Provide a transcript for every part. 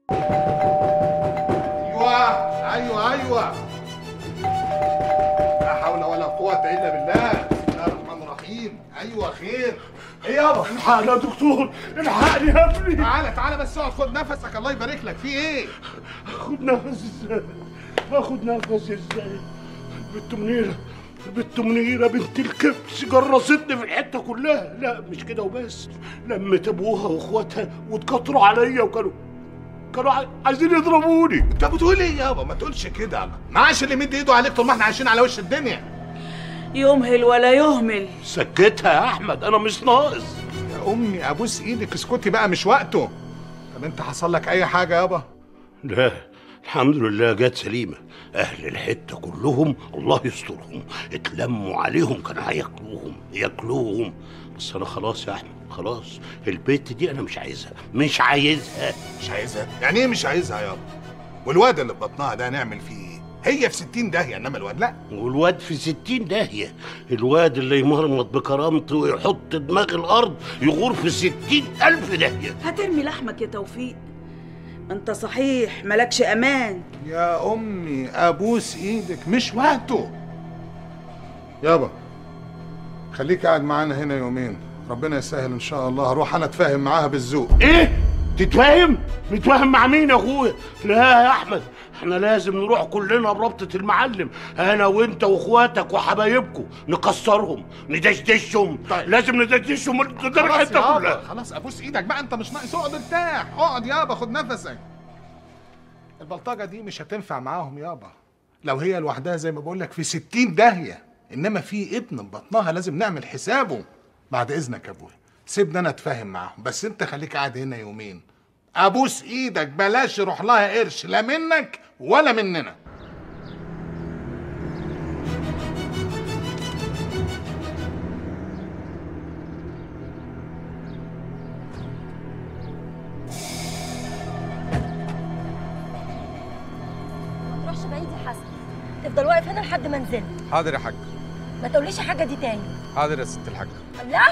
ايوه ايوه ايوه لا حول ولا قوة الا بالله بسم الله الرحمن الرحيم ايوه خير ايه يابا الحقني يا دكتور الحقني يا ابني تعالى تعالى بس اقعد خد نفسك الله يبارك لك في ايه اخد نفس ازاي اخد نفس ازاي البت منيره البت منيره بنت الكبس جرستني في الحته كلها لا مش كده وبس لمت ابوها واخواتها واتكتروا عليا وكانوا كانوا عاي- عايزين يضربوني انت بتقول ايه يابا ما تقولش كده معاش اللي يمد ايده عليك طول ما احنا عايشين على وش الدنيا يمهل ولا يهمل سكتها يا احمد انا مش ناقص يا امي ابوس ايدك اسكتي بقى مش وقته طب انت حصل لك اي حاجة يابا لا الحمد لله جت سليمة أهل الحتة كلهم الله يسترهم اتلموا عليهم كانوا هياكلوهم ياكلوهم بس أنا خلاص يا أحمد خلاص البيت دي أنا مش عايزها مش عايزها مش عايزها يعني ايه مش عايزها يابا والواد اللي في بطنها ده هنعمل فيه ايه هي في 60 داهية انما الواد لا والواد في ستين داهية الواد اللي يمرمط بكرامته ويحط دماغ الأرض يغور في ستين ألف داهية هترمي لحمك يا توفيق انت صحيح ملكش امان يا امي ابوس ايدك مش وقته يابا خليك قاعد معانا هنا يومين ربنا يسهل ان شاء الله هروح انا اتفاهم معاها بالذوق ايه تتفاهم نتفاهم مع مين يا اخويا لا يا احمد احنا لازم نروح كلنا بربطة المعلم انا وانت واخواتك وحبايبكم نكسرهم ندشدشهم طيب. لازم ندشدشهم قدام خلاص الحته يابا كلها خلاص ابوس ايدك بقى انت مش ناقص اقعد ارتاح اقعد يابا خد نفسك البلطجه دي مش هتنفع معاهم يابا لو هي لوحدها زي ما بقول لك في 60 داهيه انما في ابن ببطنها لازم نعمل حسابه بعد اذنك يا ابويا سيبني انا اتفاهم معاهم بس انت خليك قاعد هنا يومين ابوس ايدك بلاش يروح لها قرش لا منك ولا مننا ما تروحش بعيد يا حسن تفضل واقف هنا لحد ما انزل حاضر يا حاج ما تقوليش حاجه دي تاني حاضر يا ست الحاج لا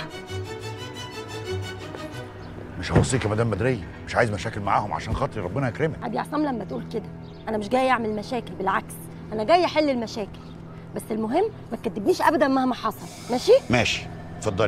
مش هوصيك يا مدام بدريه مش عايز مشاكل معاهم عشان خاطري ربنا يكرمك عادي يا عصام لما تقول كده انا مش جايه اعمل مشاكل بالعكس انا جايه احل المشاكل بس المهم ما تكدبنيش ابدا مهما حصل ماشي ماشي اتفضلي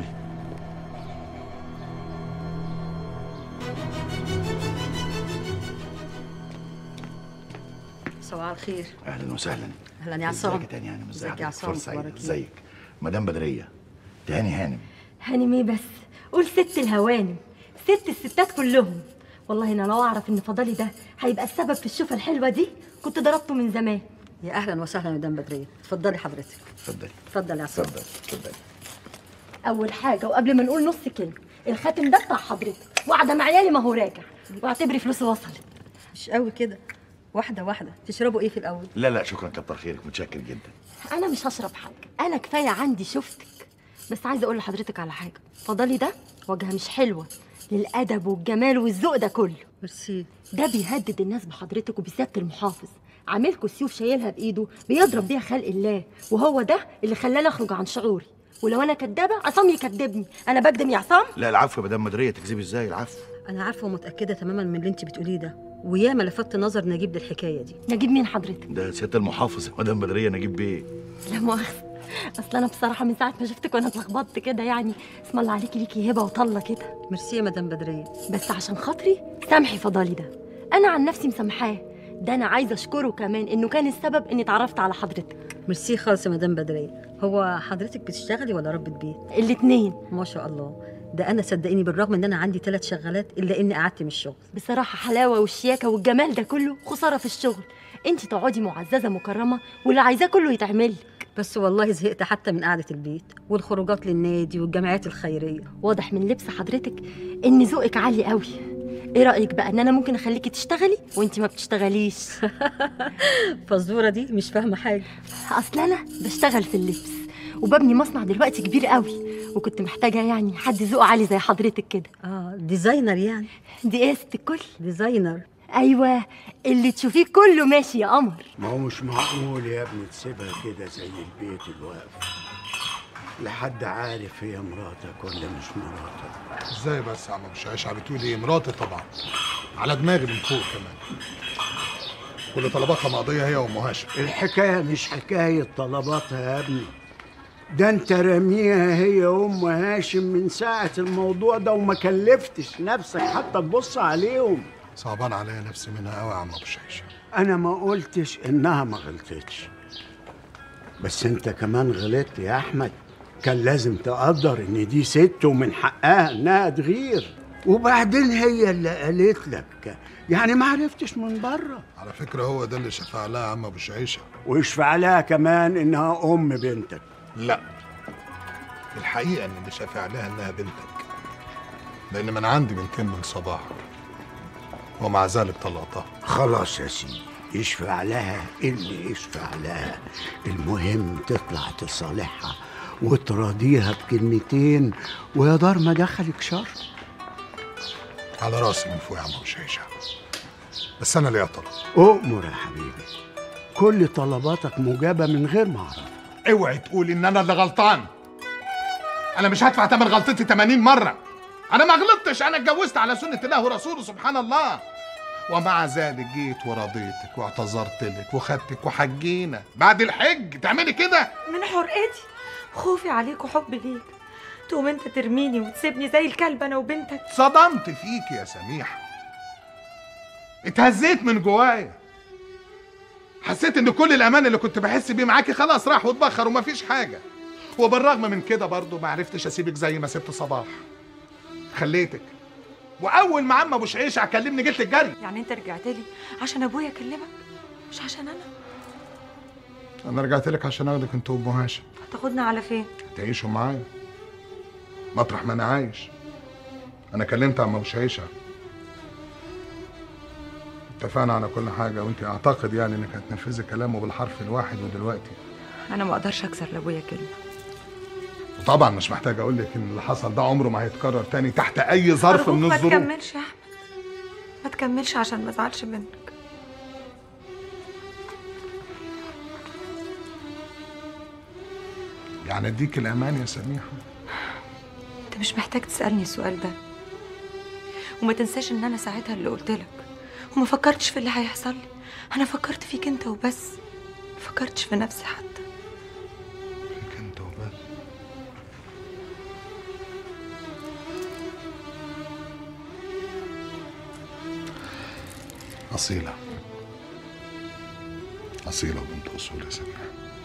صباح الخير اهلا وسهلا اهلا يا عصام ازيك تاني هانم ازيك ازيك يا عصام فرصه اخبارك سعيده ايه ازيك مدام بدريه تهاني هانم هانم ايه بس قول ست الهوانم ست الستات كلهم والله انا لو اعرف ان فضالي ده هيبقى السبب في الشوفه الحلوه دي كنت ضربته من زمان يا اهلا وسهلا مدام بدريه اتفضلي حضرتك اتفضلي اتفضل يا عصام اتفضلي اتفضلي اول حاجه وقبل ما نقول نص كلمه الخاتم ده بتاع حضرتك وقعده مع عيالي ما هو راجع واعتبري فلوسي وصلت مش قوي كده واحده واحده تشربوا ايه في الاول لا لا شكرا كتر خيرك متشكر جدا انا مش هشرب حاجه انا كفايه عندي شفتك بس عايزه اقول لحضرتك على حاجه فضلي ده وجهه مش حلوه للادب والجمال والذوق ده كله ميرسي ده بيهدد الناس بحضرتك وبسياده المحافظ عاملكوا سيوف شايلها بايده بيضرب بيها خلق الله وهو ده اللي خلاني اخرج عن شعوري ولو انا كدابه عصام يكدبني انا بكدب يا عصام لا العفو يا مدام بدريه تكذبي ازاي العفو انا عارفه ومتاكده تماما من اللي انت بتقوليه ده وياما لفت نظر نجيب للحكايه دي نجيب مين حضرتك ده سياده المحافظ يا مدام بدريه نجيب بيه لا مؤاخذه اصل انا بصراحه من ساعه ما شفتك وانا اتلخبطت كده يعني اسم الله عليكي ليكي هبه وطله كده ميرسي يا مدام بدريه بس عشان خاطري سامحي فضالي ده انا عن نفسي مسامحاه ده انا عايزه اشكره كمان انه كان السبب اني اتعرفت على حضرتك ميرسي خالص يا مدام بدريه هو حضرتك بتشتغلي ولا ربة بيت الاتنين ما شاء الله ده انا صدقيني بالرغم ان انا عندي ثلاث شغالات الا اني قعدت من الشغل بصراحه حلاوه والشياكه والجمال ده كله خساره في الشغل انت تقعدي معززه مكرمه واللي عايزاه كله يتعمل لك. بس والله زهقت حتى من قعده البيت والخروجات للنادي والجمعيات الخيريه واضح من لبس حضرتك ان ذوقك عالي قوي ايه رايك بقى ان انا ممكن اخليكي تشتغلي وانت ما بتشتغليش فالزوره دي مش فاهمه حاجه اصل انا بشتغل في اللبس وببني مصنع دلوقتي كبير قوي وكنت محتاجه يعني حد ذوقه عالي زي حضرتك كده اه ديزاينر يعني دي ايه يا ست الكل ديزاينر ايوه اللي تشوفيه كله ماشي يا قمر ما هو مش معقول يا ابني تسيبها كده زي البيت الواقف لا حد عارف هي مراتك ولا مش مراتك ازاي بس يا عم ابو شعشع بتقول ايه مراتي طبعا على دماغي من فوق كمان كل طلباتها مقضيه هي وام هاشم الحكاية مش حكاية طلباتها يا ابني ده انت راميها هي وام هاشم من ساعة الموضوع ده وما كلفتش نفسك حتى تبص عليهم صعبان عليا نفسي منها قوي يا عم ابو شيشه انا ما قلتش انها ما غلطتش بس انت كمان غلطت يا احمد كان لازم تقدر ان دي ست ومن حقها انها تغير وبعدين هي اللي قالت لك يعني ما عرفتش من بره على فكره هو ده اللي شفع لها يا عم ابو شيشه ويشفع لها كمان انها ام بنتك لا الحقيقه ان اللي شافع لها انها بنتك لان من عندي بنتين من صباح ومع ذلك طلقتها خلاص يا سيدي يشفع لها اللي يشفع لها المهم تطلع تصالحها وتراضيها بكلمتين ويا دار ما دخلك شر على راسي من فوق يا عم ابو شيشه بس انا ليا طلب اؤمر يا حبيبي كل طلباتك مجابة من غير ما اعرف اوعي تقولي ان انا اللي غلطان انا مش هدفع تمن غلطتي 80 مره انا ما غلطتش انا اتجوزت على سنه الله ورسوله سبحان الله ومع ذلك جيت ورضيتك واعتذرت لك وخدتك وحجينا بعد الحج تعملي كده من حرقتي خوفي عليك وحبي ليك تقوم انت ترميني وتسيبني زي الكلب انا وبنتك صدمت فيك يا سميحه اتهزيت من جوايا حسيت ان كل الامان اللي كنت بحس بيه معاكي خلاص راح واتبخر ومفيش حاجه وبالرغم من كده برضه ما عرفتش اسيبك زي ما سبت صباح خليتك واول ما عم ابو شعيش كلمني جيت لك جري يعني انت رجعت لي عشان ابويا اكلمك مش عشان انا انا رجعت لك عشان اخدك انت وام هاشم هتاخدنا على فين تعيشوا معايا مطرح ما انا عايش انا كلمت عم ابو شعيشه اتفقنا على كل حاجه وانت اعتقد يعني انك هتنفذي كلامه بالحرف الواحد ودلوقتي انا ما اقدرش اكسر لابويا كلمه وطبعا مش محتاج اقول لك ان اللي حصل ده عمره ما هيتكرر تاني تحت اي ظرف أرجوك من ما الظروف تكملش يا احمد ما تكملش عشان ما ازعلش منك يعني اديك الامان يا سميحه انت مش محتاج تسالني السؤال ده وما تنساش ان انا ساعتها اللي قلت لك وما فكرتش في اللي هيحصل لي انا فكرت فيك انت وبس ما فكرتش في نفسي حتى فيك انت وبس أصيلة أصيلة وبنت أصول يا سميحة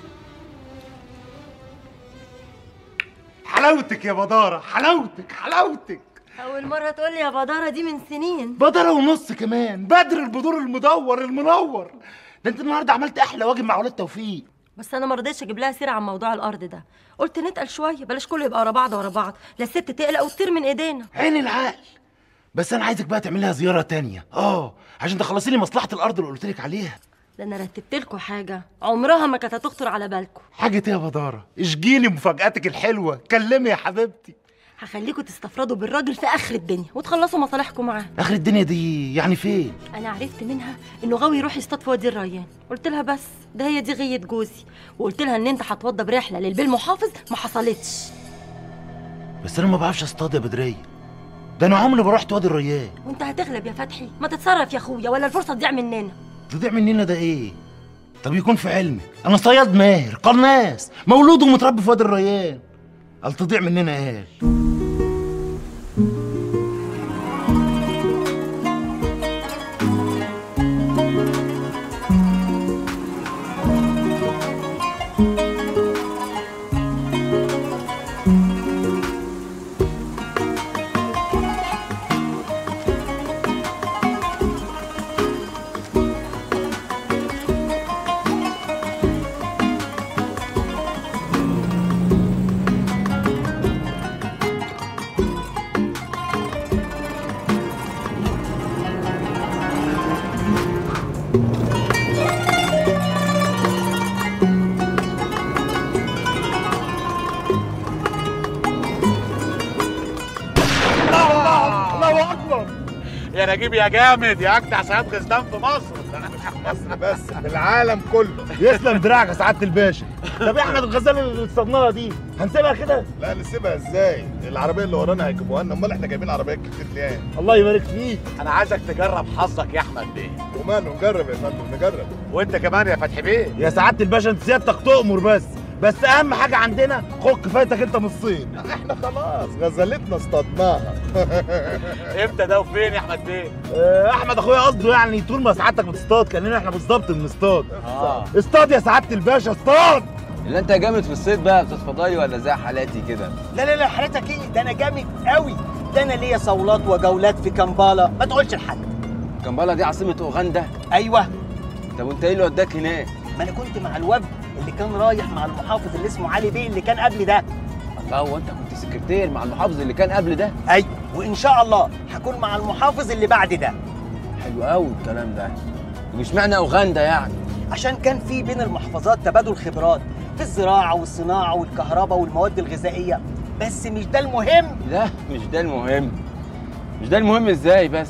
حلاوتك يا بدارة حلاوتك حلاوتك اول مره تقول لي يا بداره دي من سنين بدرة ونص كمان بدر البدور المدور المنور ده انت النهارده عملت احلى واجب مع ولاد توفيق بس انا ما رضيتش اجيب لها سيره عن موضوع الارض ده قلت نتقل شويه بلاش كله يبقى ورا بعض ورا بعض لا الست تقلق وتطير من ايدينا عين العقل بس انا عايزك بقى تعمل لها زياره تانية اه عشان تخلصي لي مصلحه الارض اللي قلت لك عليها ده انا رتبت لكم حاجه عمرها ما كانت هتخطر على بالكم حاجه ايه يا بداره اشجيني مفاجاتك الحلوه كلمي يا حبيبتي هخليكم تستفردوا بالراجل في اخر الدنيا وتخلصوا مصالحكم معاه اخر الدنيا دي يعني فين انا عرفت منها انه غاوي يروح يصطاد في وادي الريان قلت لها بس ده هي دي غيه جوزي وقلت لها ان انت هتوضى برحله للبيه المحافظ ما حصلتش بس انا ما بعرفش اصطاد يا بدريه ده انا عمري ما رحت وادي الريان وانت هتغلب يا فتحي ما تتصرف يا اخويا ولا الفرصه تضيع مننا تضيع مننا ده ايه طب يكون في علمك انا صياد ماهر قناص مولود ومتربي في وادي الريان قال تضيع مننا قال يا نجيب يا جامد يا اجدع صياد غزلان في مصر مصر بس في العالم كله يسلم دراعك يا سعاده الباشا طب احنا الغزاله اللي اصطادناها دي هنسيبها كده لا نسيبها ازاي العربيه اللي ورانا هيجيبوها لنا امال احنا جايبين عربيات كتير ليه الله يبارك فيك انا عايزك تجرب حظك يا احمد بيه وماله نجرب يا فندم نجرب وانت كمان يا فتحي بيه يا سعاده الباشا انت سيادتك تؤمر بس بس اهم حاجه عندنا خد كفايتك انت من الصيد احنا خلاص غزلتنا اصطادناها امتى ده وفين يا احمد بيه آه، احمد اخويا قصده يعني طول ما سعادتك بتصطاد كاننا احنا بالظبط بنصطاد اه اصطاد يا سعاده الباشا اصطاد اللي انت جامد في الصيد بقى استاذ فضاي ولا زي حالاتي كده لا لا لا حضرتك ايه ده انا جامد قوي ده انا ليا صولات وجولات في كامبالا ما تقولش لحد كامبالا دي عاصمه اوغندا ايوه طب وانت ايه اللي وداك هناك ما انا كنت مع الوفد اللي كان رايح مع المحافظ اللي اسمه علي بيه اللي كان قبل ده الله هو انت كنت سكرتير مع المحافظ اللي كان قبل ده ايوه وان شاء الله هكون مع المحافظ اللي بعد ده حلو قوي الكلام ده ومش معنى اوغندا يعني عشان كان في بين المحافظات تبادل خبرات في الزراعه والصناعه والكهرباء والمواد الغذائيه بس مش ده المهم لا مش ده المهم مش ده المهم ازاي بس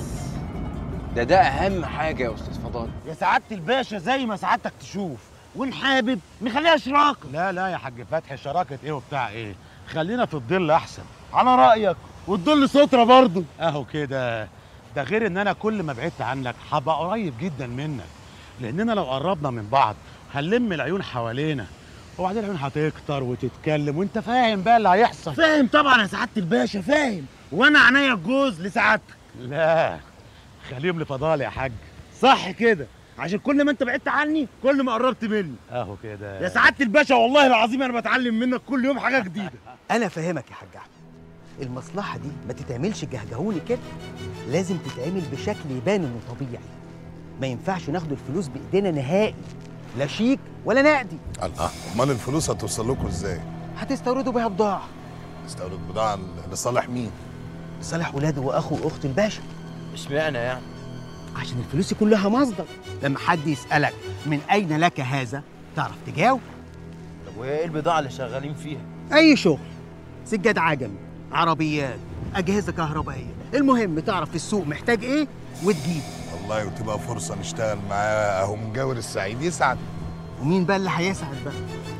ده ده اهم حاجه يا استاذ فضال يا سعاده الباشا زي ما سعادتك تشوف وان حابب نخليها شراكه لا لا يا حاج فتحي شراكه ايه وبتاع ايه خلينا في الظل احسن على رايك وتضل ستره برضه اهو كده ده غير ان انا كل ما بعدت عنك هبقى قريب جدا منك لاننا لو قربنا من بعض هنلم العيون حوالينا وبعدين العيون هتكتر وتتكلم وانت فاهم بقى اللي هيحصل فاهم طبعا يا سعاده الباشا فاهم وانا عينيا الجوز لسعادتك لا خليهم لفضال يا حاج صح كده عشان كل ما انت بعدت عني كل ما قربت مني اهو كده يا سعاده الباشا والله العظيم انا بتعلم منك كل يوم حاجه جديده انا فاهمك يا حاج احمد المصلحه دي ما تتعملش جهجهوني كده لازم تتعمل بشكل يبان انه طبيعي ما ينفعش ناخد الفلوس بايدينا نهائي لا شيك ولا نقدي الله امال الفلوس هتوصل لكم ازاي هتستوردوا بيها بضاعه استورد بضاعه لصالح مين لصالح ولاده واخو واخت الباشا اشمعنى يعني عشان الفلوس يكون لها مصدر لما حد يسالك من اين لك هذا تعرف تجاوب طب وايه ايه البضاعه اللي شغالين فيها اي شغل سجاد عجمي عربيات اجهزه كهربائيه المهم تعرف في السوق محتاج ايه وتجيب والله وتبقى فرصه نشتغل معاه اهو مجاور السعيد يسعد ومين بقى اللي هيسعد بقى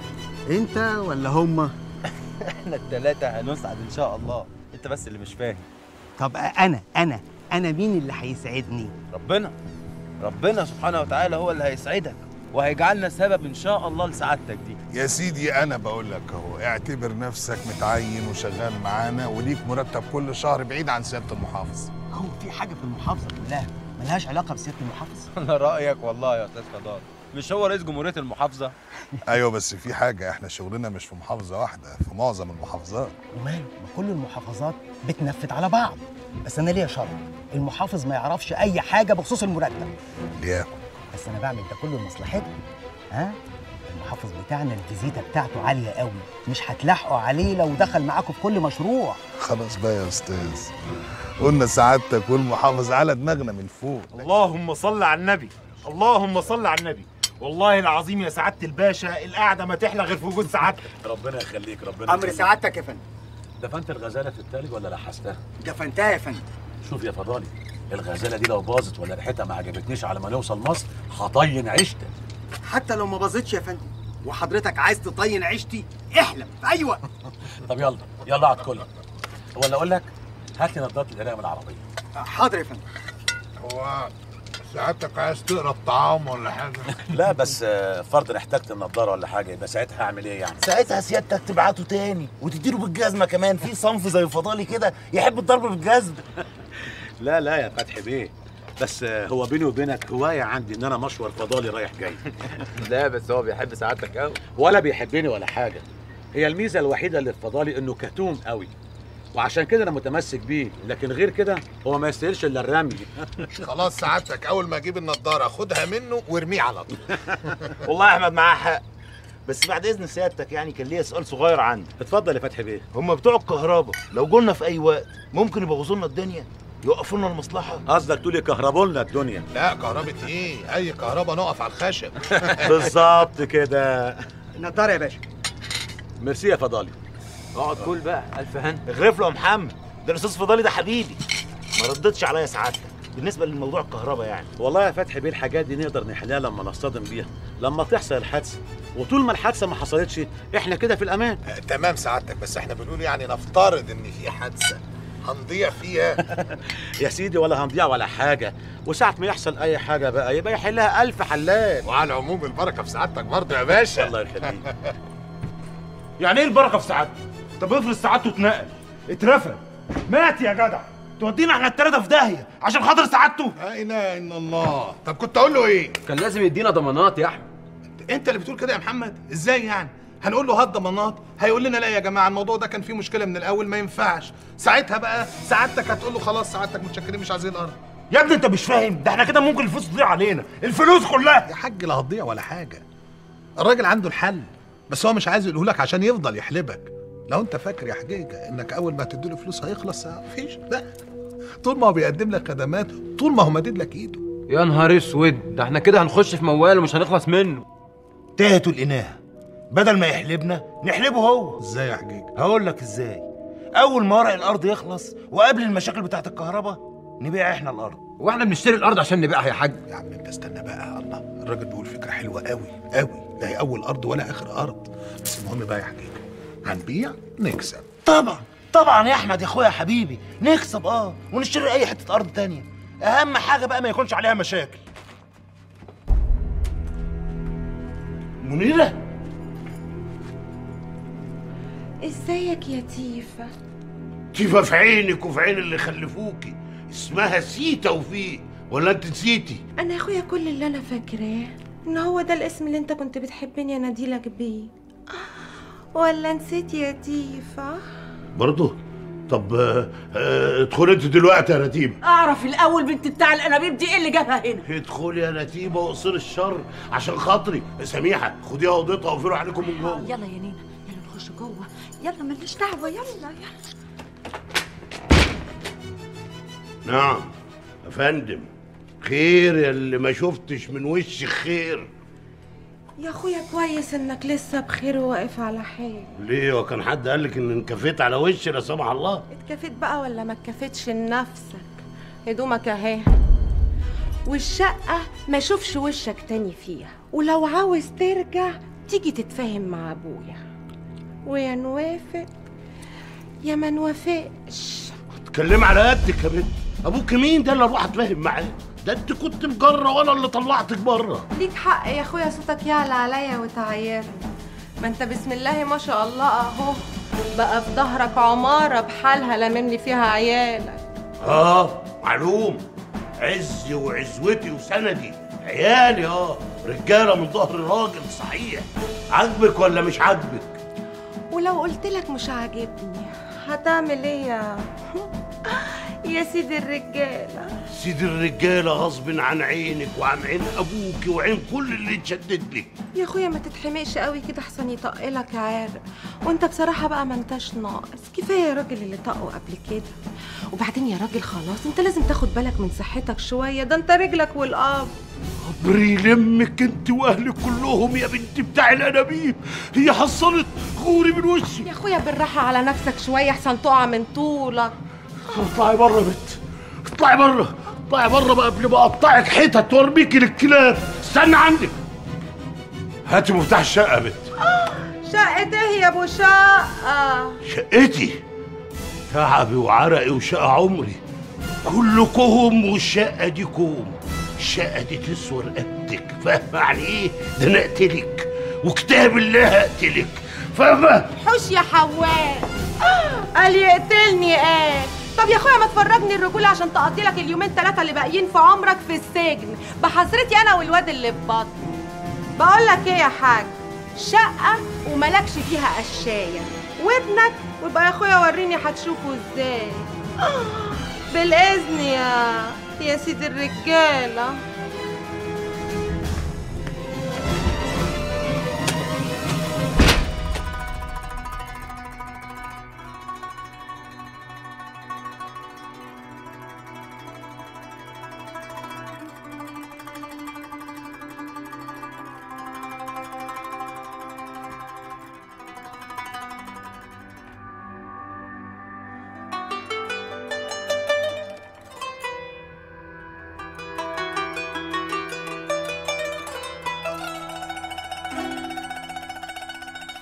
انت ولا هما احنا الثلاثه هنسعد ان شاء الله انت بس اللي مش فاهم طب انا انا انا مين اللي هيسعدني ربنا ربنا سبحانه وتعالى هو اللي هيسعدك وهيجعلنا سبب ان شاء الله لسعادتك دي يا سيدي انا بقول لك اهو اعتبر نفسك متعين وشغال معانا وليك مرتب كل شهر بعيد عن سياده المحافظ هو في حاجه في المحافظه كلها ملهاش علاقه بسياده المحافظ انا رايك والله يا استاذ فضال مش هو رئيس جمهوريه المحافظه ايوه بس في حاجه احنا شغلنا مش في محافظه واحده في معظم المحافظات وماله ما كل المحافظات بتنفذ على بعض بس انا ليا شرط المحافظ ما يعرفش اي حاجه بخصوص المرتب ليه بس انا بعمل ده كله لمصلحتي ها المحافظ بتاعنا الفيزيتا بتاعته عاليه قوي مش هتلاحقوا عليه لو دخل معاكم في كل مشروع خلاص بقى يا استاذ قلنا سعادتك والمحافظ على دماغنا من فوق اللهم صل على النبي اللهم صل على النبي والله العظيم يا سعاده الباشا القعده ما تحلى غير في وجود سعادتك ربنا يخليك ربنا امر سعادتك يا فندم دفنت الغزاله في التلج ولا لحستها دفنتها يا فندم شوف يا فضالي الغزاله دي لو باظت ولا ريحتها ما عجبتنيش على ما نوصل مصر هطين عيشتك حتى لو ما باظتش يا فندم وحضرتك عايز تطين عيشتي احلم في اي وقت طب يلا يلا اقعد كلها ولا اقول لك هات لي نضاره القرايه من العربيه حاضر يا فندم هو سعادتك عايز تقرا الطعام ولا حاجه لا بس آه، فرضا احتجت النضاره ولا حاجه يبقى ساعتها هعمل ايه يعني ساعتها سيادتك تبعته تاني وتديله بالجزمه كمان في صنف زي فضالي كده يحب الضرب بالجزم لا لا يا فتحي بيه بس آه، هو بيني وبينك هوايه عندي ان انا مشوار فضالي رايح جاي لا بس هو بيحب سعادتك قوي ولا بيحبني ولا حاجه هي الميزه الوحيده اللي في فضالي انه كتوم قوي وعشان كده انا متمسك بيه لكن غير كده هو ما يستاهلش الا الرمي خلاص سعادتك اول ما اجيب النضاره خدها منه وارميه على طول والله يا احمد معاه حق بس بعد اذن سيادتك يعني كان ليا سؤال صغير عندي اتفضل يا فتحي بيه هم بتوع الكهرباء لو قلنا في اي وقت ممكن يبوظوا لنا الدنيا يوقفوا لنا المصلحه قصدك تقول يكهربوا لنا الدنيا لا كهرباء ايه اي كهرباء نقف على الخشب بالظبط كده النضاره يا باشا ميرسي يا فضالي اقعد كل بقى الف هنا اغرف له يا محمد ده الاستاذ فضالي ده حبيبي ما ردتش عليا سعادتك بالنسبه لموضوع الكهرباء يعني والله يا فتحي بيه الحاجات دي نقدر نحلها لما نصطدم بيها لما تحصل الحادثه وطول ما الحادثه ما حصلتش احنا كده في الامان تمام سعادتك بس احنا بنقول يعني نفترض ان في حادثه هنضيع فيها يا سيدي ولا هنضيع ولا حاجه وساعه ما يحصل اي حاجه بقى يبقى يحلها الف حلال وعلى العموم البركه في سعادتك برضه يا باشا الله يخليك يعني ايه البركه في سعادته طب افرض سعادته اتنقل اترفد مات يا جدع تودينا احنا التلاته في داهيه عشان خاطر سعادته لا اله الا الله طب كنت اقول له ايه كان لازم يدينا ضمانات يا احمد انت اللي بتقول كده يا محمد ازاي يعني هنقول له هات ضمانات هيقول لنا لا يا جماعه الموضوع ده كان فيه مشكله من الاول ما ينفعش ساعتها بقى سعادتك هتقول له خلاص سعادتك متشكرين مش عايزين الارض يا ابني انت مش فاهم ده احنا كده ممكن الفلوس تضيع علينا الفلوس كلها يا حاج لا هتضيع ولا حاجه الراجل عنده الحل بس هو مش عايز يقوله لك عشان يفضل يحلبك لو انت فاكر يا حجيجه انك اول ما تديله فلوس هيخلص مفيش لا طول ما هو بيقدم لك خدمات طول ما هو مدد لك ايده يا نهار اسود ده احنا كده هنخش في موال ومش هنخلص منه تاهتوا الإناث بدل ما يحلبنا نحلبه هو ازاي يا حجيجه هقول لك ازاي اول ما ورق الارض يخلص وقبل المشاكل بتاعت الكهرباء نبيع احنا الارض واحنا بنشتري الارض عشان نبيعها يا حاج يا عم انت استنى بقى الله الراجل بيقول فكره حلوه قوي قوي لا هي اول ارض ولا اخر ارض بس المهم بقى يا حجيجه هنبيع نكسب طبعا طبعا يا احمد يا اخويا يا حبيبي نكسب اه ونشتري اي حته ارض تانية اهم حاجه بقى ما يكونش عليها مشاكل منيره ازيك يا تيفا تيفا في عينك وفي عين اللي خلفوكي اسمها سي توفيق ولا انت نسيتي انا يا اخويا كل اللي انا فاكراه ان هو ده الاسم اللي انت كنت بتحبني اناديلك بيه ولا نسيت يا تيفا برضه طب آه، آه، ادخلي انت دلوقتي يا نتيمه اعرف الاول بنت بتاع الانابيب دي ايه اللي جابها هنا ادخلي يا نتيمه واقصري الشر عشان خاطري سميحه خديها اوضتها وقفلوا عليكم من جوه يلا يا نينا يلا نخش جوه يلا مالناش دعوه يلا يلا نعم يا فندم خير يا اللي ما شفتش من وشك خير يا اخويا كويس انك لسه بخير وواقف على حيل ليه هو كان حد قال لك ان انكفيت على وشي لا سمح الله اتكفيت بقى ولا ما اتكفيتش لنفسك هدومك اهي والشقة ما اشوفش وشك تاني فيها ولو عاوز ترجع تيجي تتفاهم مع ابويا ويا نوافق يا ما نوافقش اتكلم على قدك يا بنت ابوك مين ده اللي اروح اتفاهم معاه ده انت كنت مجره وانا اللي طلعتك بره ليك حق يا اخويا صوتك يعلى عليا وتعيرني ما انت بسم الله ما شاء الله اهو بقى في ظهرك عمارة بحالها لامم لي فيها عيالك اه معلوم عزي وعزوتي وسندي عيالي اه رجاله من ظهر راجل صحيح عاجبك ولا مش عاجبك ولو قلت لك مش عاجبني هتعمل ايه يا يا سيدي الرجالة سيد الرجاله غصب عن عينك وعن عين ابوك وعين كل اللي اتشدد لك يا اخويا ما تتحمقش قوي كده احسن يطقلك عارق وانت بصراحة بقى ما انتش ناقص كفاية يا راجل اللي طقه قبل كده وبعدين يا راجل خلاص انت لازم تاخد بالك من صحتك شوية ده انت رجلك والقبر ربري لمك انت واهلك كلهم يا بنت بتاع الانابيب هي حصلت غوري من وشي يا اخويا بالراحة على نفسك شوية احسن تقع من طولك اطلعي بره يا بنت اطلعي بره اطلعي بره بقى قبل ما اقطعك حتت وارميكي للكلاب استنى عندك هاتي مفتاح الشقه يا بنت شقة ايه يا ابو شقة شقتي تعبي وعرقي وشقى عمري كله كوم والشقة دي كوم الشقة دي تسوى رقبتك فاهمة يعني ايه؟ ده انا اقتلك وكتاب الله اقتلك فاهمة؟ حوش يا حواء قال يقتلني قال طب يا اخويا ما تفرجني الرجوله عشان تقضي لك اليومين ثلاثه اللي باقيين في عمرك في السجن بحسرتي انا والواد اللي في بطني بقول لك ايه يا حاج شقه وملكش فيها قشايه وابنك ويبقى يا اخويا وريني هتشوفه ازاي بالاذن يا يا سيد الرجاله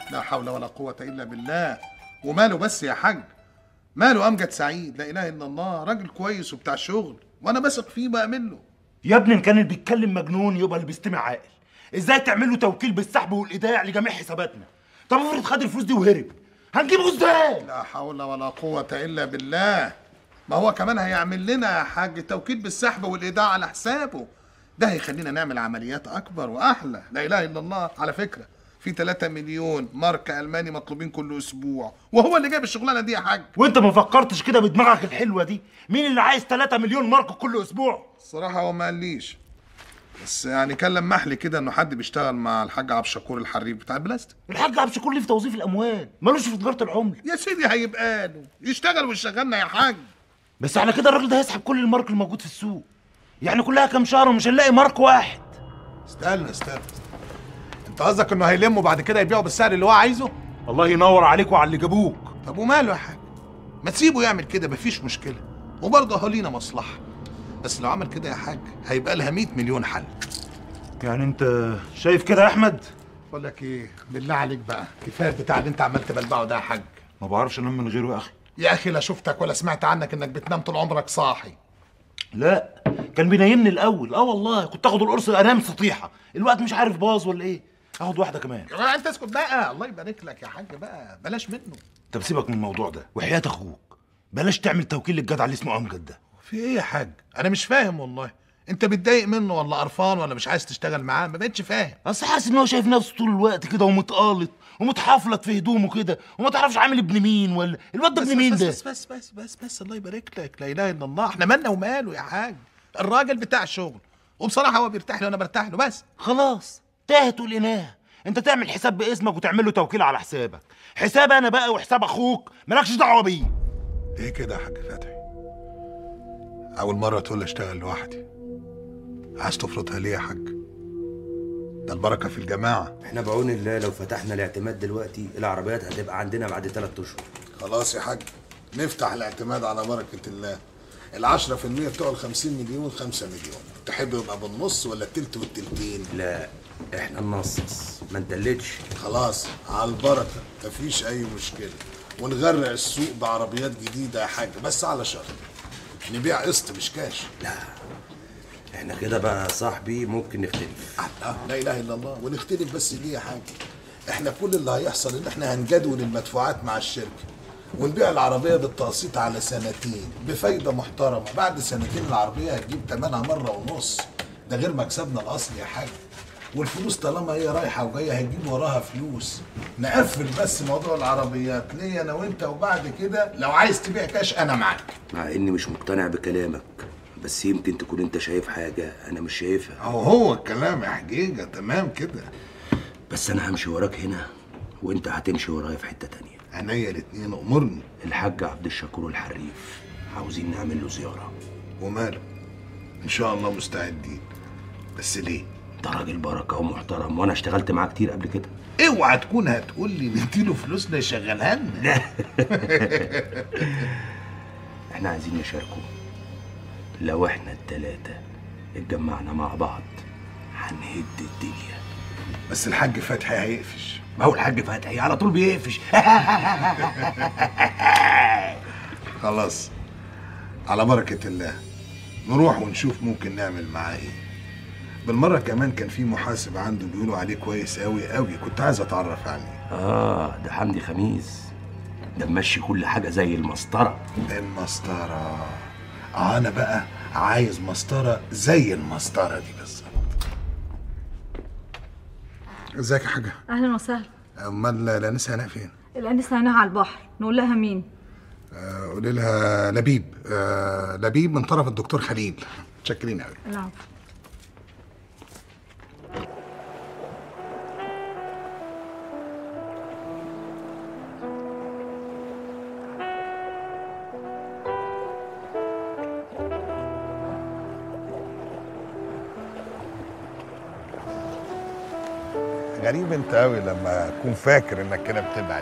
لا حول ولا قوة إلا بالله وماله بس يا حاج ماله أمجد سعيد لا إله إلا الله راجل كويس وبتاع شغل وأنا بثق فيه بأمن له يا ابني ان كان اللي بيتكلم مجنون يبقى اللي بيستمع عاقل ازاي تعملوا توكيل بالسحب والايداع لجميع حساباتنا طب افرض خد الفلوس دي وهرب هنجيبه ازاي لا حول ولا قوة إلا بالله ما هو كمان هيعمل لنا يا حاج توكيل بالسحب والإيداع على حسابه ده هيخلينا نعمل عمليات أكبر وأحلى لا إله إلا الله على فكرة في 3 مليون ماركة ألماني مطلوبين كل أسبوع وهو اللي جايب الشغلانة دي يا حاج وانت ما فكرتش كده بدماغك الحلوه دي مين اللي عايز 3 مليون ماركه كل اسبوع الصراحة هو ما قاليش بس يعني كان لمح لي كده انه حد بيشتغل مع الحاج عبد الشكور الحريف بتاع البلاستيك الحاج عبد الشكور ليه في توظيف الاموال ملوش في تجاره العمله يا سيدي هيبقى له يشتغل ويشغلنا يا حاج بس على كده الراجل ده هيسحب كل المارك الموجود في السوق يعني كلها كام شهر ومش هنلاقي مارك واحد استنى استنى انت قصدك انه هيلمه بعد كده يبيعه بالسعر اللي هو عايزه الله ينور عليك وعلى اللي جابوك طب وماله يا حاج ما تسيبه يعمل كده مفيش مشكله وبرضه هو لينا مصلحه بس لو عمل كده يا حاج هيبقى لها 100 مليون حل يعني انت شايف كده يا احمد بقول لك ايه بالله عليك بقى كفايه البتاع اللي انت عمال تبلبعه ده يا حاج ما بعرفش انام من غيره يا اخي يا اخي لا شفتك ولا سمعت عنك انك بتنام طول عمرك صاحي لا كان بينيمني الاول اه والله كنت اخد القرص انام سطيحه الوقت مش عارف باظ ولا ايه اخد واحده كمان يا جماعه انت اسكت بقى الله يبارك لك يا حاج بقى بلاش منه طب سيبك من الموضوع ده وحياه اخوك بلاش تعمل توكيل للجدع اللي اسمه امجد ده في ايه يا حاج انا مش فاهم والله انت متضايق منه ولا قرفان ولا مش عايز تشتغل معاه ما بقتش فاهم اصل حاسس ان هو شايف نفسه طول الوقت كده ومتقالط ومتحفلط في هدومه كده وما تعرفش عامل ابن مين ولا الواد ده بس ابن مين بس ده بس بس بس بس بس الله يبارك لك لا اله الا الله احنا مالنا وماله يا حاج الراجل بتاع شغل وبصراحه هو بيرتاح لي وانا برتاح له بس خلاص تاهت ولقيناها انت تعمل حساب باسمك وتعمل له توكيل على حسابك حساب انا بقى وحساب اخوك مالكش دعوه بيه ايه كده يا حاج فتحي اول مره تقول لي اشتغل لوحدي عايز تفرضها ليه يا حاج ده البركه في الجماعه احنا بعون الله لو فتحنا الاعتماد دلوقتي العربيات هتبقى عندنا بعد ثلاث اشهر خلاص يا حاج نفتح الاعتماد على بركه الله العشرة في المية بتوع الخمسين مليون خمسة مليون تحب يبقى بالنص ولا التلت والتلتين لا احنا ننصص ما ندلتش خلاص على البركة مفيش أي مشكلة ونغرق السوق بعربيات جديدة يا حاج بس على شرط نبيع قسط مش كاش لا احنا كده بقى يا صاحبي ممكن نختلف لا لا إله إلا الله ونختلف بس ليه يا حاج احنا كل اللي هيحصل ان احنا هنجدول المدفوعات مع الشركة ونبيع العربية بالتقسيط على سنتين بفايدة محترمة بعد سنتين العربية هتجيب تمنها مرة ونص ده غير مكسبنا الأصلي يا حاج والفلوس طالما هي رايحة وجاية هتجيب وراها فلوس نقفل بس موضوع العربيات ليه أنا وأنت وبعد كده لو عايز تبيع كاش أنا معاك مع اني مش مقتنع بكلامك بس يمكن تكون انت شايف حاجة انا مش شايفها أهو هو الكلام يا حجيجة تمام كده بس انا همشي وراك هنا وانت هتمشي ورايا في حتة تانية عينيا الاتنين أمرني الحاج عبد الشكور الحريف عاوزين نعمل له زيارة وماله إن شاء الله مستعدين بس ليه؟ ده راجل بركة ومحترم وانا اشتغلت معاه كتير قبل كده اوعى تكون هتقول لي نديله فلوسنا يشغلها لنا احنا عايزين نشاركه لو احنا التلاتة اتجمعنا مع بعض هنهد الدنيا بس الحاج فتحي هيقفش ما هو الحاج فتحي على طول بيقفش خلاص على بركة الله نروح ونشوف ممكن نعمل معاه ايه بالمرة كمان كان في محاسب عنده بيقولوا عليه كويس قوي قوي كنت عايز اتعرف عليه اه ده حمدي خميس ده ممشي كل حاجة زي المسطرة المسطرة اه انا بقى عايز مسطرة زي المسطرة دي بالظبط ازيك يا حاجة اهلا وسهلا امال الانسة هنا فين الانسه هنا على البحر نقول لها مين آه، قولي لها لبيب آه لبيب من طرف الدكتور خليل متشكرين قوي العفو غريب انت قوي لما تكون فاكر انك كده بتبعد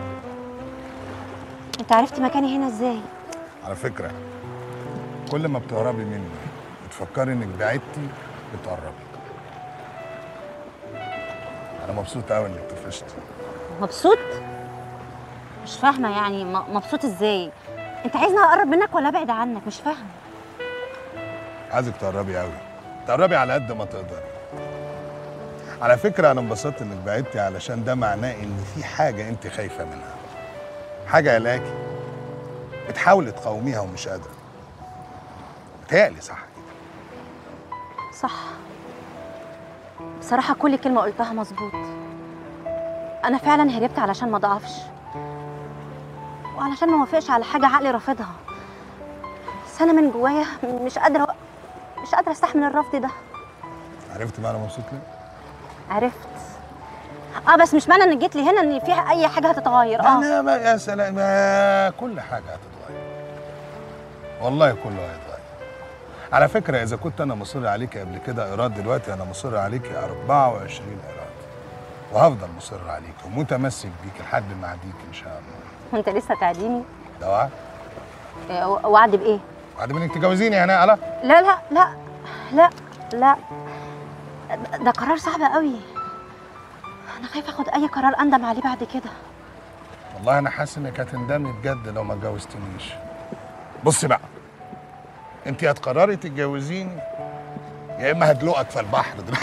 انت عرفت مكاني هنا ازاي على فكرة كل ما بتهربي مني بتفكري انك بعدتي بتقربي انا مبسوط قوي انك طفشتي مبسوط مش فاهمه يعني م- مبسوط ازاي انت عايزني اقرب منك ولا ابعد عنك مش فاهمه عايزك تقربي قوي تقربي على قد ما تقدري على فكرة أنا انبسطت إنك بعدتي علشان ده معناه إن في حاجة أنت خايفة منها حاجة قلقاكي بتحاولي تقاوميها ومش قادرة بتهيألي صح صح بصراحه كل كلمه قلتها مظبوط انا فعلا هربت علشان ما اضعفش وعلشان ما اوافقش على حاجه عقلي رافضها بس انا من جوايا مش قادره مش قادره استحمل الرفض ده عرفت معنى مبسوط ليه؟ عرفت اه بس مش معنى ان جيت لي هنا ان في اي حاجه هتتغير اه لا ما يا سلام ما كل حاجة هتتغير والله كله هيتغير على فكرة إذا كنت أنا مصر عليك قبل كده إيراد دلوقتي أنا مصر عليك 24 إيراد وهفضل مصر عليك ومتمسك بيك لحد ما أعديك إن شاء الله وانت لسه تعديني ده وعد إيه، وعد بايه وعد منك تجوزيني يا هناء لا لا لا لا لا لا ده قرار صعب قوي انا خايفه اخد اي قرار اندم عليه بعد كده والله أنا حاسس إنك هتندمي بجد لو ما اتجوزتنيش بصي بقى أنت هتقرري تتجوزيني يا إما هدلقك في البحر دلوقتي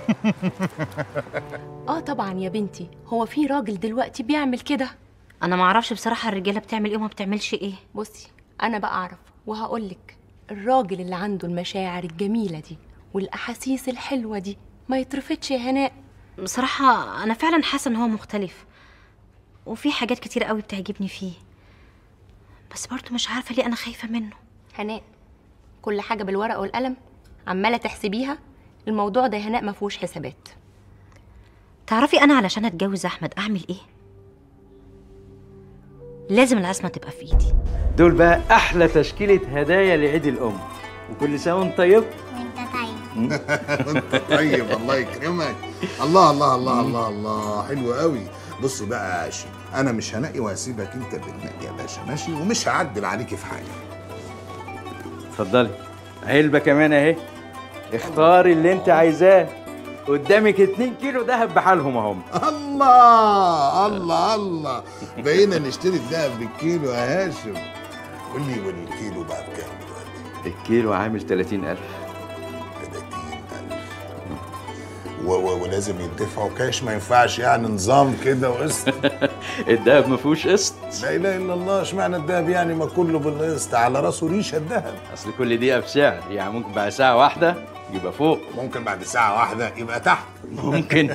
اه طبعا يا بنتي هو في راجل دلوقتي بيعمل كده انا ما اعرفش بصراحه الرجاله بتعمل ايه وما بتعملش ايه بصي انا بقى اعرف وهقولك الراجل اللي عنده المشاعر الجميله دي والاحاسيس الحلوه دي ما يترفضش يا هناء بصراحه انا فعلا حاسه ان هو مختلف وفي حاجات كتير قوي بتعجبني فيه بس برضه مش عارفه ليه انا خايفه منه هناء كل حاجه بالورقه والقلم عماله تحسبيها الموضوع ده يا هناء ما فيهوش حسابات تعرفي انا علشان اتجوز احمد اعمل ايه لازم العصمه تبقى في ايدي دول بقى احلى تشكيله هدايا لعيد الام وكل سنه وانت طيب انت طيب الله يكرمك الله الله الله الله الله حلو قوي بص بقى يا عاشي انا مش هنقي وهسيبك انت بالنقي يا باشا ماشي ومش هعدل عليكي في حاجه اتفضلي علبه كمان اهي اختاري اللي انت عايزاه قدامك 2 كيلو دهب بحالهم اهم الله الله الله بقينا نشتري الدهب بالكيلو يا هاشم قول لي والكيلو بقى بكام الكيلو عامل 30000 و- و- ولازم يدفعوا كاش ما ينفعش يعني نظام كده وقسط الدهب ما فيهوش قسط لا اله الا الله اشمعنى الدهب يعني ما كله بالقسط على راسه ريشه الدهب اصل كل دقيقه بسعر يعني ممكن بعد ساعه واحده يبقى فوق ممكن بعد ساعه واحده يبقى تحت ممكن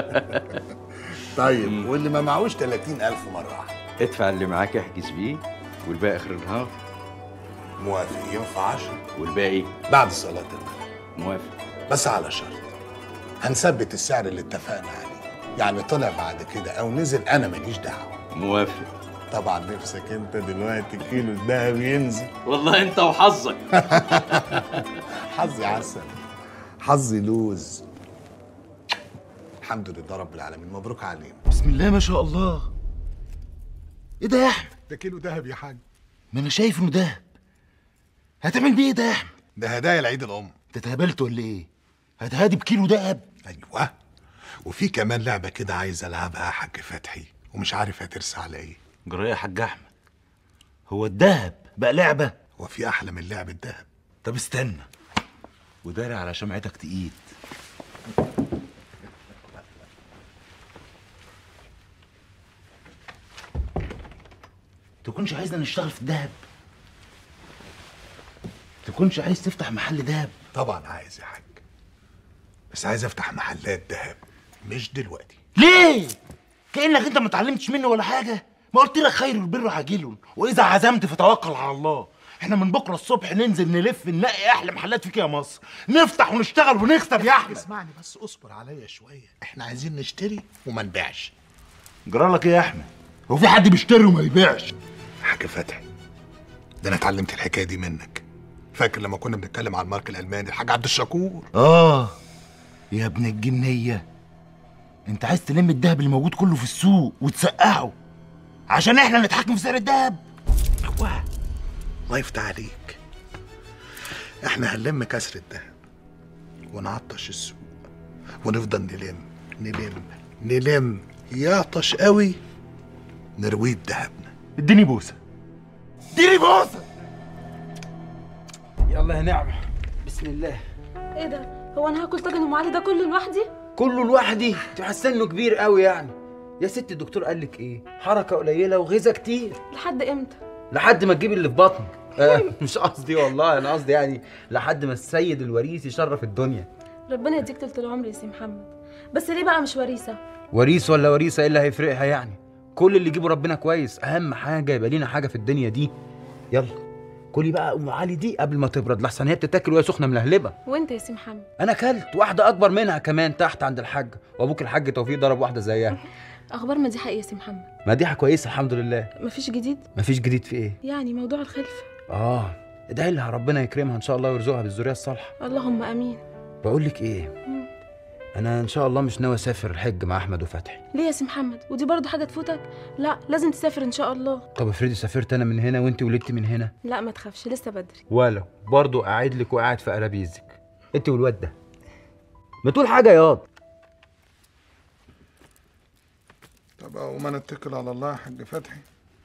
طيب واللي ما معهوش 30000 مره واحده ادفع اللي معاك احجز بيه والباقي اخر النهار موافق ينفع 10 والباقي بعد صلاه المغرب موافق بس على شرط هنثبت السعر اللي اتفقنا عليه يعني طلع بعد كده او نزل انا ماليش دعوه موافق طبعا نفسك انت دلوقتي كيلو الدهب ينزل والله انت وحظك حظي عسل حظي لوز الحمد لله رب العالمين مبروك علينا بسم الله ما شاء الله ايه ده يا احمد ده كيلو دهب يا حاج ما انا شايف انه دهب هتعمل بيه ايه ده يا احمد ده هدايا لعيد الام انت اتهبلت ولا ايه هتهادي بكيلو دهب ايوه وفي كمان لعبه كده عايز العبها يا حاج فتحي ومش عارف هترسى على ايه جرايه يا حاج احمد هو الدهب بقى لعبه هو في احلى من لعب الدهب طب استنى وداري على شمعتك تقيد تكونش عايزنا نشتغل في الدهب تكونش عايز تفتح محل دهب طبعا عايز يا حاج بس عايز افتح محلات دهب مش دلوقتي ليه كانك انت ما اتعلمتش منه ولا حاجه ما قلت لك خير البر عاجل واذا عزمت فتوكل على الله احنا من بكره الصبح ننزل نلف نلاقي احلى محلات فيك يا مصر نفتح ونشتغل ونكسب يا احمد اسمعني بس اصبر عليا شويه احنا عايزين نشتري وما نبيعش جرالك ايه يا احمد هو في حد بيشتري وما يبيعش حاج فتحي ده انا اتعلمت الحكايه دي منك فاكر لما كنا بنتكلم على المارك الالماني الحاج عبد الشكور اه يا ابن الجنيه انت عايز تلم الدهب اللي موجود كله في السوق وتسقعه عشان احنا نتحكم في سعر الدهب الله الله يفتح عليك احنا هنلم كسر الدهب ونعطش السوق ونفضل نلم نلم نلم يعطش قوي نرويه دهبنا اديني بوسه اديني بوسه يلا يا نعمة بسم الله ايه ده هو انا هاكل طاجن ام علي ده كله لوحدي كله لوحدي انت حاسه انه كبير قوي يعني يا ست الدكتور قال لك ايه حركه قليله وغذا كتير لحد امتى لحد ما تجيب اللي في بطنك آه مش قصدي والله انا قصدي يعني لحد ما السيد الوريث يشرف الدنيا ربنا يديك طول العمر يا سي محمد بس ليه بقى مش وريثه وريث ولا وريثه ايه اللي هيفرقها يعني كل اللي يجيبه ربنا كويس اهم حاجه يبقى لينا حاجه في الدنيا دي يلا كلي بقى ام علي دي قبل ما تبرد لحسن هي بتتاكل وهي سخنه ملهلبه وانت يا سي محمد انا كلت واحده اكبر منها كمان تحت عند الحاج وابوك الحاج توفيق ضرب واحده زيها اخبار مديحه ايه يا سي محمد مديحه كويسه الحمد لله مفيش جديد مفيش جديد في ايه يعني موضوع الخلفه اه ادعي لها ربنا يكرمها ان شاء الله ويرزقها بالذريه الصالحه اللهم امين بقول لك ايه مم. انا ان شاء الله مش ناوي اسافر الحج مع احمد وفتحي ليه يا سي محمد ودي برضه حاجه تفوتك لا لازم تسافر ان شاء الله طب افرضي سافرت انا من هنا وانت ولدت من هنا لا ما تخافش لسه بدري ولو برضه قاعد لك وقاعد في قلابيزك انت والواد ده ما تقول حاجه ياض طب وما نتكل على الله يا حاج فتحي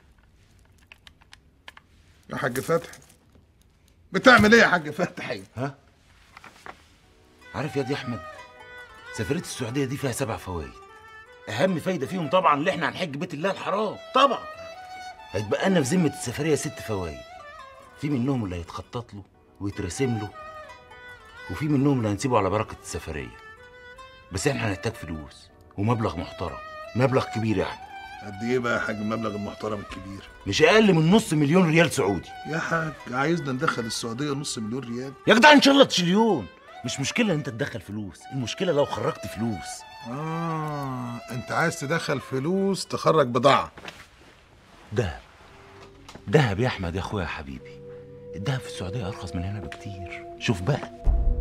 يا حاج فتحي بتعمل ايه يا حاج فتحي ها عارف يا دي احمد سفريه السعوديه دي فيها سبع فوائد اهم فايده فيهم طبعا اللي احنا هنحج بيت الله الحرام طبعا هيتبقى لنا في ذمه السفريه ست فوائد في منهم اللي هيتخطط له ويترسم له وفي منهم اللي هنسيبه على بركه السفريه بس احنا هنحتاج فلوس ومبلغ محترم مبلغ كبير يعني قد ايه بقى يا حاج المبلغ المحترم الكبير مش اقل من نص مليون ريال سعودي يا حاج عايزنا ندخل السعوديه نص مليون ريال يا جدع ان شاء الله تشيليون مش مشكله ان انت تدخل فلوس المشكله لو خرجت فلوس اه انت عايز تدخل فلوس تخرج بضاعه دهب دهب يا احمد يا اخويا يا حبيبي الدهب في السعوديه ارخص من هنا بكتير شوف بقى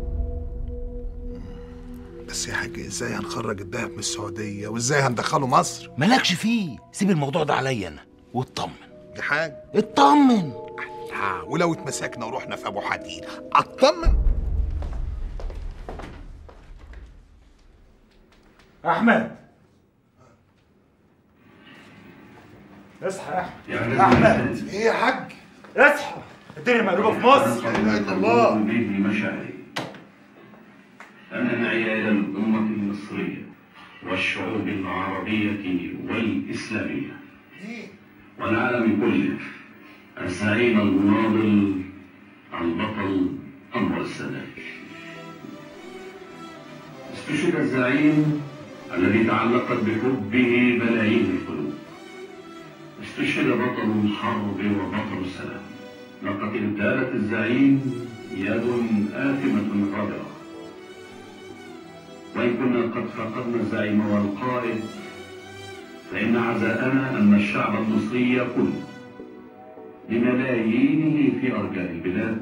بس يا حاج ازاي هنخرج الدهب من السعوديه وازاي هندخله مصر مالكش فيه سيب الموضوع ده عليا انا واطمن يا حاج اطمن آه ولو اتمسكنا ورحنا في ابو حديد اطمن احمد اصحى يا احمد احمد ايه يا حاج اصحى الدنيا مقلوبه في مصر لا اله الا الله به مشاعري أنا نعي إلى الأمة المصرية والشعوب العربية والإسلامية والعالم كله الزعيم المناضل البطل أنور السادات استشهد الزعيم الذي تعلقت بحبه بلايين القلوب استشهد بطل الحرب وبطل السلام لقد امتالت الزعيم يد آثمة غادرة وإن كنا قد فقدنا الزعيم والقائد فإن عزاءنا أن الشعب المصري كله بملايينه في أرجاء البلاد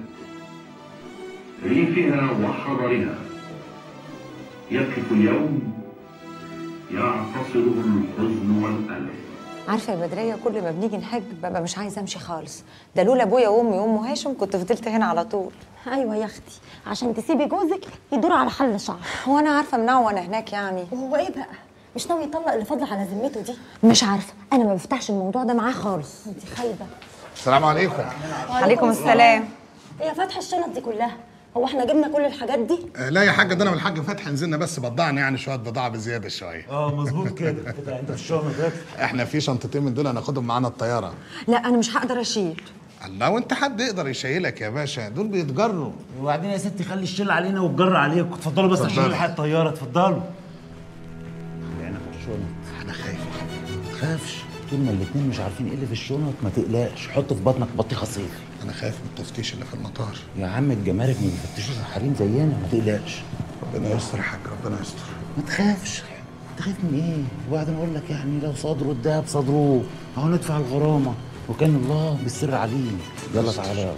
ريفها وحضرها يقف اليوم يعتصره الحزن والألم عارفه يا بدريه كل ما بنيجي نحج ببقى مش عايزه امشي خالص ده لولا ابويا وامي وام هاشم كنت فضلت هنا على طول ايوه يا اختي عشان تسيبي جوزك يدور على حل شعر هو انا عارفه منعه وانا هناك يعني وهو ايه بقى مش ناوي يطلق اللي فاضل على ذمته دي مش عارفه انا ما بفتحش الموضوع ده معاه خالص انت خايبه السلام عليكم عليكم السلام ايه يا فتح الشنط دي كلها هو احنا جبنا كل الحاجات دي آه لا يا حاج ده انا والحاج فتحي نزلنا بس بضعنا يعني شويه بضاعه بزياده شويه اه مظبوط كده كده انت في الشغل ده احنا في شنطتين من دول هناخدهم معانا الطياره لا انا مش هقدر اشيل الله وانت حد يقدر يشيلك يا باشا دول بيتجروا وبعدين يا ستي خلي الشيل علينا والجر عليكم اتفضلوا بس عشان اتفضلوا. نلحق الطياره اتفضلوا خلينا في الشنط انا خايف ما تخافش طول ما الاتنين مش عارفين ايه اللي في الشنط ما تقلقش حط في بطنك بطيخه صيف انا خايف من التفتيش اللي في المطار يا عم الجمارك ما بيفتشوش الحريم زينا ما تقلقش ربنا يستر يا حاج ربنا يستر ما تخافش تخاف من ايه وبعدين اقول لك يعني لو صدروا الدهب صدروه اهو ندفع الغرامه وكان الله بالسر عليم يلا تعالى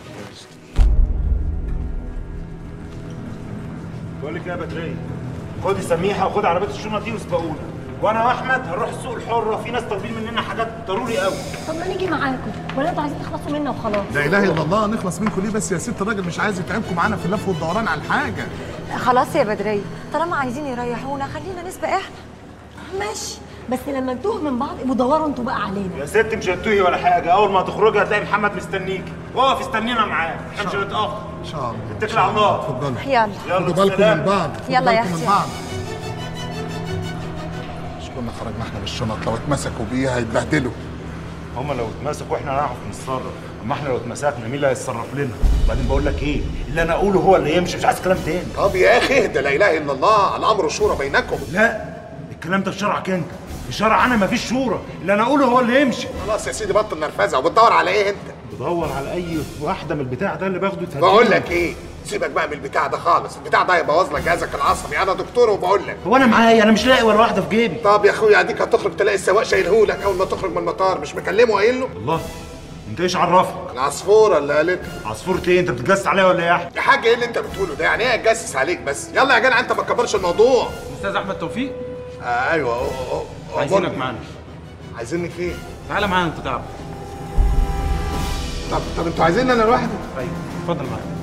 بقول لك ايه يا بدريه خدي سميحه وخدي عربيه الشنط دي واسبقونا وانا واحمد هنروح السوق الحره في ناس طالبين مننا حاجات ضروري قوي طب ما نيجي معاكم ولا انتوا عايزين تخلصوا منا وخلاص لا اله الا الله نخلص منكم ليه بس يا ست الراجل مش عايز يتعبكم معانا في اللف والدوران على الحاجه خلاص يا بدريه طالما عايزين يريحونا خلينا نسبق احنا ماشي بس لما نتوه من بعض ابقوا دوروا انتوا بقى علينا يا ست مش هتتوهي ولا حاجه اول ما تخرجي هتلاقي محمد مستنيكي واقف استنينا معاه احنا مش هنتاخر ان شاء الله اتكل على الله اتفضلوا يلا يلا خدوا بالكم بالسلامة. من بعض خدوا يلا يا بالكم من أختي. بعض مش كنا خرجنا احنا بالشنط لو اتمسكوا بيها هيتبهدلوا هما لو اتمسكوا احنا هنعرف نتصرف اما احنا لو اتمسكنا مين اللي هيتصرف لنا بعدين بقول لك ايه اللي انا اقوله هو اللي يمشي مش عايز كلام تاني طب يا اخي اهدى لا اله الا الله الامر شورى بينكم لا الكلام ده في شرعك انت في شرع انا مفيش شورى اللي انا اقوله هو اللي يمشي خلاص يا سيدي بطل نرفزه وبتدور على ايه انت بدور على اي واحده من البتاع ده اللي باخده تهديني. بقول لك ايه سيبك بقى من البتاع ده خالص البتاع ده هيبوظ لك جهازك العصبي انا دكتور وبقول لك هو انا معايا انا مش لاقي ولا واحده في جيبي طب يا اخويا اديك هتخرج تلاقي السواق شايلهولك اول ما تخرج من المطار مش مكلمه قايل له الله انت ايش عرفك العصفوره اللي قالت عصفورة ايه انت بتتجسس عليا ولا ايه يا احمد يا حاج ايه اللي انت بتقوله ده يعني ايه اتجسس عليك بس يلا يا جدع انت ما تكبرش الموضوع استاذ احمد توفيق آه ايوه أوه أوه أوه عايزينك معانا عايزيني فين تعالى معانا انت تعرف طب طب انتوا عايزيني انا لوحدي طيب اتفضل معانا